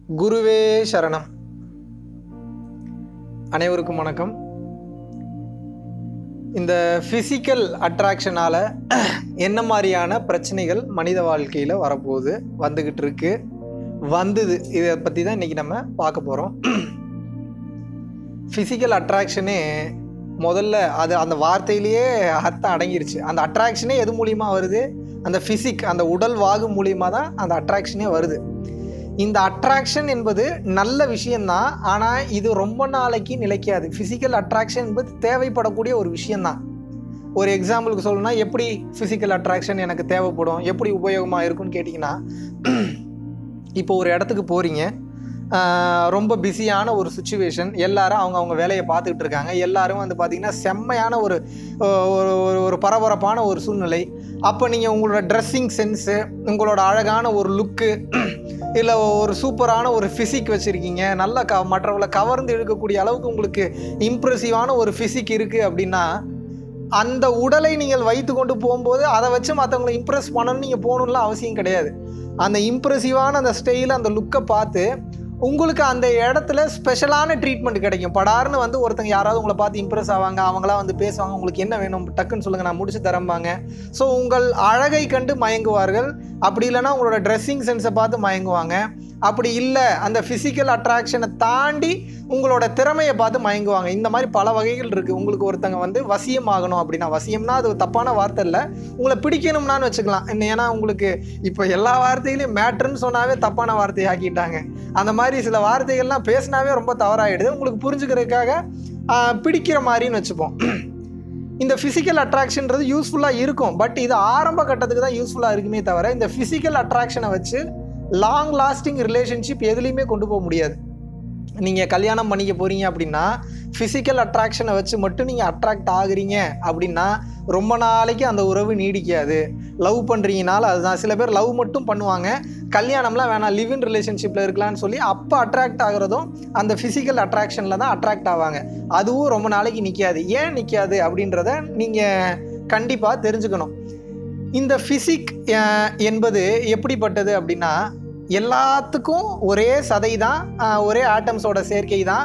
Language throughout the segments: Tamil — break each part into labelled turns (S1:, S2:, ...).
S1: குருவே சரணம் அனைவருக்கும் வணக்கம் இந்த ஃபிசிக்கல் அட்ராக்ஷனால் என்ன மாதிரியான பிரச்சனைகள் மனித வாழ்க்கையில் வரப்போகுது வந்துக்கிட்டு இருக்கு வந்தது இதை பற்றி தான் இன்றைக்கி நம்ம பார்க்க போகிறோம் ஃபிசிக்கல் அட்ராக்ஷனே முதல்ல அது அந்த வார்த்தையிலேயே அர்த்தம் அடங்கிருச்சு அந்த அட்ராக்ஷனே எது மூலியமாக வருது அந்த ஃபிசிக் அந்த உடல் வாகு மூலியமாக தான் அந்த அட்ராக்ஷனே வருது இந்த அட்ராக்ஷன் என்பது நல்ல விஷயம்தான் ஆனால் இது ரொம்ப நாளைக்கு நிலைக்காது ஃபிசிக்கல் அட்ராக்ஷன் என்பது தேவைப்படக்கூடிய ஒரு விஷயம்தான் ஒரு எக்ஸாம்பிளுக்கு சொல்லணும்னா எப்படி ஃபிசிக்கல் அட்ராக்ஷன் எனக்கு தேவைப்படும் எப்படி உபயோகமாக இருக்கும்னு கேட்டிங்கன்னா இப்போ ஒரு இடத்துக்கு போகிறீங்க ரொம்ப பிஸியான ஒரு சுச்சுவேஷன் எல்லாரும் அவங்க அவங்க வேலையை பார்த்துக்கிட்டு இருக்காங்க எல்லாரும் வந்து பார்த்திங்கன்னா செம்மையான ஒரு ஒரு ஒரு- ஒரு பரபரப்பான ஒரு சூழ்நிலை அப்போ நீங்கள் உங்களோட ட்ரெஸ்ஸிங் சென்ஸு உங்களோட அழகான ஒரு லுக்கு இல்லை ஒரு சூப்பரான ஒரு ஃபிசிக் வச்சுருக்கீங்க நல்ல க மற்றவங்களை கவர்ந்து இழுக்கக்கூடிய அளவுக்கு உங்களுக்கு இம்ப்ரெசிவான ஒரு ஃபிசிக் இருக்குது அப்படின்னா அந்த உடலை நீங்கள் வைத்து கொண்டு போகும்போது அதை வச்சு மற்றவங்களை இம்ப்ரெஸ் பண்ணணும்னு நீங்கள் போகணும்லாம் அவசியம் கிடையாது அந்த இம்ப்ரெசிவான அந்த ஸ்டைல் அந்த லுக்கை பார்த்து உங்களுக்கு அந்த இடத்துல ஸ்பெஷலான ட்ரீட்மெண்ட் கிடைக்கும் படார்னு வந்து ஒருத்தங்க யாராவது உங்களை பார்த்து இம்ப்ரெஸ் ஆவாங்க அவங்களாம் வந்து பேசுவாங்க உங்களுக்கு என்ன வேணும் டக்குன்னு சொல்லுங்கள் நான் முடிச்சு தரம்பாங்க ஸோ உங்கள் அழகை கண்டு மயங்குவார்கள் அப்படி இல்லைன்னா உங்களோட ட்ரெஸ்ஸிங் சென்ஸை பார்த்து மயங்குவாங்க அப்படி இல்லை அந்த ஃபிசிக்கல் அட்ராக்ஷனை தாண்டி உங்களோட திறமையை பார்த்து மயங்குவாங்க இந்த மாதிரி பல வகைகள் இருக்குது உங்களுக்கு ஒருத்தங்க வந்து வசியம் ஆகணும் அப்படின்னா வசியம்னா அது ஒரு தப்பான வார்த்தை இல்லை உங்களை பிடிக்கணும்னான்னு வச்சுக்கலாம் இன்னும் ஏன்னா உங்களுக்கு இப்போ எல்லா வார்த்தைகளையும் மேட்ருன்னு சொன்னாவே தப்பான வார்த்தையை ஆக்கிட்டாங்க அந்த மாதிரி சில வார்த்தைகள்லாம் பேசினாவே ரொம்ப தவறாயிடுது உங்களுக்கு புரிஞ்சுக்கிறதுக்காக ஆஹ், பிடிக்கிற மாதிரின்னு வச்சுப்போம் இந்த ஃபிசிக்கல் அட்ராக்ஷன்றது யூஸ்ஃபுல்லாக இருக்கும் பட் இது ஆரம்ப கட்டத்துக்கு தான் யூஸ்ஃபுல்லாக இருக்குமே தவிர இந்த ஃபிசிக்கல் அட்ராக்ஷனை வச்சு லாங் லாஸ்டிங் ரிலேஷன்ஷிப் எதுலேயுமே கொண்டு போக முடியாது நீங்கள் கல்யாணம் பண்ணிக்க போகிறீங்க அப்படின்னா ஃபிசிக்கல் அட்ராக்ஷனை வச்சு மட்டும் நீங்கள் அட்ராக்ட் ஆகுறீங்க அப்படின்னா ரொம்ப நாளைக்கு அந்த உறவு நீடிக்காது லவ் பண்ணுறீங்கனால அதுதான் சில பேர் லவ் மட்டும் பண்ணுவாங்க கல்யாணம்லாம் வேணாம் லிவ் இன் ரிலேஷன்ஷிப்பில் இருக்கலாம்னு சொல்லி அப்போ அட்ராக்ட் ஆகுறதும் அந்த ஃபிசிக்கல் அட்ராக்ஷனில் தான் அட்ராக்ட் ஆவாங்க அதுவும் ரொம்ப நாளைக்கு நிற்காது ஏன் நிற்காது அப்படின்றத நீங்கள் கண்டிப்பாக தெரிஞ்சுக்கணும் இந்த ஃபிசிக் என்பது எப்படிப்பட்டது அப்படின்னா எல்லாத்துக்கும் ஒரே சதை தான் அஹ், ஒரே ஆட்டம்ஸோட சேர்க்கை தான்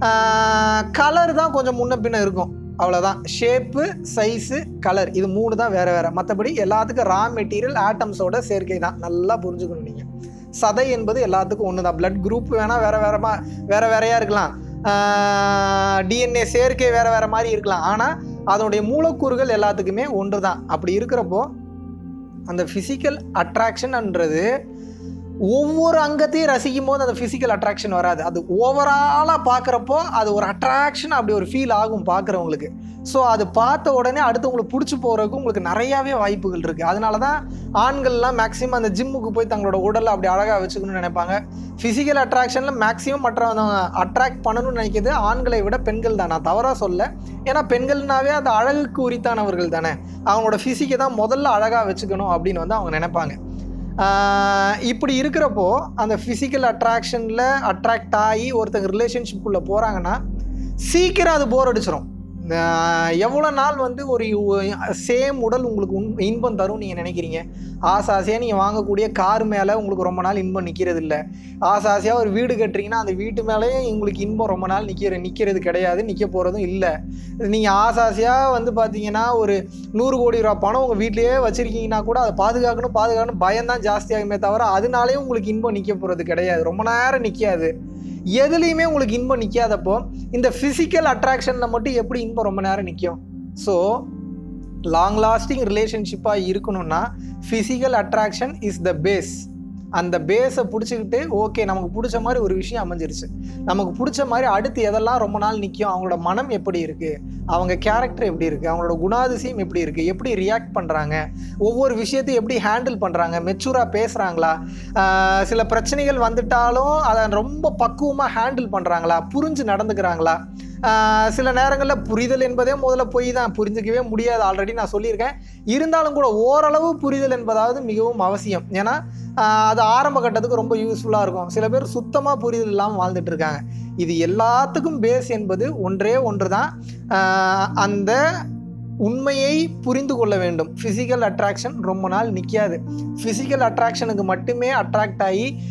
S1: கலர் தான் கொஞ்சம் முன்ன பின்ன இருக்கும் அவ்வளோதான் ஷேப்பு சைஸு கலர் இது மூணு தான் வேறு வேறு மற்றபடி எல்லாத்துக்கும் ரா மெட்டீரியல் ஆட்டம்ஸோட சேர்க்கை தான் நல்லா புரிஞ்சுக்கணும் நீங்கள் சதை என்பது எல்லாத்துக்கும் ஒன்று தான் பிளட் குரூப் வேணால் வேறு வேறமா வேறு வேறையாக இருக்கலாம் டிஎன்ஏ சேர்க்கை வேறு வேறு மாதிரி இருக்கலாம் ஆனால் அதனுடைய மூலக்கூறுகள் எல்லாத்துக்குமே ஒன்று தான் அப்படி இருக்கிறப்போ அந்த ஃபிசிக்கல் அட்ராக்ஷன்ன்றது ஒவ்வொரு அங்கத்தையும் ரசிக்கும் போது அந்த ஃபிசிக்கல் அட்ராக்ஷன் வராது அது ஓவராலாக பார்க்குறப்போ அது ஒரு அட்ராக்ஷன் அப்படி ஒரு ஃபீல் ஆகும் பார்க்குறவங்களுக்கு ஸோ அது பார்த்த உடனே அடுத்தவங்களுக்கு பிடிச்சி போகிறதுக்கு உங்களுக்கு நிறையாவே வாய்ப்புகள் இருக்குது அதனால தான் ஆண்கள்லாம் மேக்ஸிமம் அந்த ஜிம்முக்கு போய் தங்களோட உடலை அப்படி அழகாக வச்சுக்கணும்னு நினைப்பாங்க ஃபிசிக்கல் அட்ராக்ஷனில் மேக்ஸிமம் மற்றவங்க அட்ராக்ட் பண்ணணும்னு நினைக்கிறது ஆண்களை விட பெண்கள் தான் நான் தவறாக சொல்ல ஏன்னா பெண்கள்னாவே அந்த அழகுக்கு உரித்தானவர்கள் தானே அவங்களோட ஃபிசிக்கை தான் முதல்ல அழகாக வச்சுக்கணும் அப்படின்னு வந்து அவங்க நினைப்பாங்க ஆஹ் இப்படி இருக்கிறப்போ அந்த ஃபிசிக்கல் அட்ராக்ஷனில் அட்ராக்ட் ஆகி ஒருத்தங்க ரிலேஷன்ஷிப்புக்குள்ளே போகிறாங்கன்னா சீக்கிரம் அது போர் அடிச்சிடும் எவ்வளோ நாள் வந்து ஒரு சேம் உடல் உங்களுக்கு உன் இன்பம் தரும் நீங்கள் நினைக்கிறீங்க ஆசை ஆசையாக நீங்கள் வாங்கக்கூடிய கார் மேலே உங்களுக்கு ரொம்ப நாள் இன்பம் நிற்கிறது இல்லை ஆசை ஆசையாக ஒரு வீடு கட்டுறீங்கன்னா அந்த வீட்டு மேலேயே உங்களுக்கு இன்பம் ரொம்ப நாள் நிற்கிற நிற்கிறது கிடையாது நிற்க போகிறதும் இல்லை நீங்கள் ஆசை ஆசையாக வந்து பார்த்தீங்கன்னா ஒரு நூறு கோடி ரூபா பணம் உங்கள் வீட்லேயே வச்சுருக்கீங்கன்னா கூட அதை பாதுகாக்கணும் பாதுகாக்கணும் பயம்தான் ஜாஸ்தியாகுமே தவிர அதனாலே உங்களுக்கு இன்பம் நிற்க போகிறது கிடையாது ரொம்ப நேரம் நிற்காது எதுலேயுமே உங்களுக்கு இன்பம் நிற்காதப்போ இந்த ஃபிசிக்கல் அட்ராக்ஷனில் மட்டும் எப்படி இன்பம் ரொம்ப நேரம் நிற்கும் ஸோ லாங் லாஸ்டிங் ரிலேஷன்ஷிப்பாக இருக்கணும்னா physical attraction is the base அந்த பேஸை பிடிச்சிக்கிட்டு ஓகே நமக்கு பிடிச்ச மாதிரி ஒரு விஷயம் அமைஞ்சிருச்சு நமக்கு பிடிச்ச மாதிரி அடுத்து எதெல்லாம் ரொம்ப நாள் நிற்கும் அவங்களோட மனம் எப்படி இருக்குது அவங்க கேரக்டர் எப்படி இருக்குது அவங்களோட குணாதிசயம் எப்படி இருக்குது எப்படி ரியாக்ட் பண்ணுறாங்க ஒவ்வொரு விஷயத்தையும் எப்படி ஹேண்டில் பண்ணுறாங்க மெச்சூராக பேசுகிறாங்களா சில பிரச்சனைகள் வந்துட்டாலும் அதை ரொம்ப பக்குவமாக ஹேண்டில் பண்ணுறாங்களா புரிஞ்சு நடந்துக்கிறாங்களா ஆஹ் சில நேரங்களில் புரிதல் என்பதே முதல்ல போய் தான் புரிஞ்சிக்கவே முடியாது ஆல்ரெடி நான் சொல்லியிருக்கேன் இருந்தாலும் கூட ஓரளவு புரிதல் என்பதாவது மிகவும் அவசியம் ஏன்னா ஆஹ் அது ஆரம்ப கட்டத்துக்கு ரொம்ப யூஸ்ஃபுல்லாக இருக்கும் சில பேர் சுத்தமாக புரிதல் இல்லாமல் வாழ்ந்துட்டு இருக்காங்க இது எல்லாத்துக்கும் பேஸ் என்பது ஒன்றே ஒன்று தான் ஆஹ் அந்த உண்மையை புரிந்து கொள்ள வேண்டும் ஃபிசிக்கல் அட்ராக்ஷன் ரொம்ப நாள் நிற்காது ஃபிசிக்கல் அட்ராக்ஷனுக்கு மட்டுமே அட்ராக்ட் ஆகி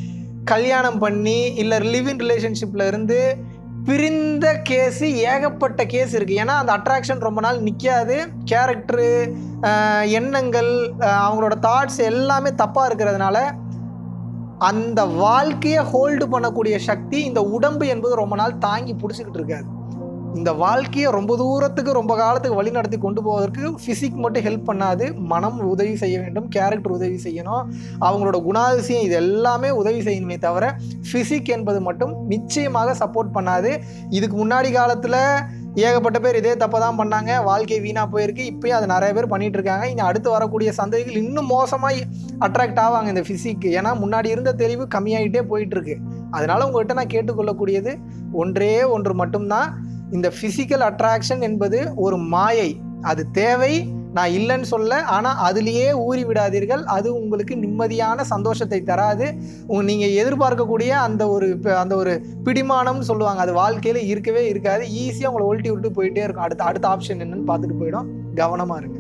S1: கல்யாணம் பண்ணி இல்லை லிவிங் ரிலேஷன்ஷிப்பில் இருந்து பிரிந்த கேஸு ஏகப்பட்ட கேஸ் இருக்குது ஏன்னா அந்த அட்ராக்ஷன் ரொம்ப நாள் நிற்காது கேரக்டரு எண்ணங்கள் அஹ் அவங்களோட தாட்ஸ் எல்லாமே தப்பாக இருக்கிறதுனால அந்த வாழ்க்கையை ஹோல்டு பண்ணக்கூடிய சக்தி இந்த உடம்பு என்பது ரொம்ப நாள் தாங்கி பிடிச்சிக்கிட்டு இருக்காது இந்த வாழ்க்கையை ரொம்ப தூரத்துக்கு ரொம்ப காலத்துக்கு வழி நடத்தி கொண்டு போவதற்கு ஃபிசிக் மட்டும் ஹெல்ப் பண்ணாது மனம் உதவி செய்ய வேண்டும் கேரக்டர் உதவி செய்யணும் அவங்களோட குணாதிசயம் இது எல்லாமே உதவி செய்யணுமே தவிர ஃபிசிக் என்பது மட்டும் நிச்சயமாக சப்போர்ட் பண்ணாது இதுக்கு முன்னாடி காலத்தில் ஏகப்பட்ட பேர் இதே தப்பை தான் பண்ணாங்க வாழ்க்கை வீணாக போயிருக்கு இப்பயும் அது நிறைய பேர் பண்ணிட்டு இருக்காங்க இனி அடுத்து வரக்கூடிய சந்ததிகள் இன்னும் மோசமாக அட்ராக்ட் ஆவாங்க இந்த ஃபிசிக் ஏன்னா முன்னாடி இருந்த தெளிவு கம்மியாகிட்டே போயிட்டு இருக்கு அதனால உங்கள்கிட்ட நான் கேட்டுக்கொள்ளக்கூடியது ஒன்றே ஒன்று மட்டும்தான் இந்த ஃபிசிக்கல் அட்ராக்ஷன் என்பது ஒரு மாயை அது தேவை நான் இல்லைன்னு சொல்ல ஆனால் அதுலேயே ஊறி விடாதீர்கள் அது உங்களுக்கு நிம்மதியான சந்தோஷத்தை தராது உங்க நீங்கள் எதிர்பார்க்கக்கூடிய அந்த ஒரு ப- அந்த ஒரு பிடிமானம்னு சொல்லுவாங்க அது வாழ்க்கையில் இருக்கவே இருக்காது ஈஸியாக உங்களை ஒல்ட்டி விட்டு போயிட்டே இருக்கும் அடுத்த அடுத்த ஆப்ஷன் என்னன்னு பார்த்துட்டு போயிடும் கவனமாக இருங்க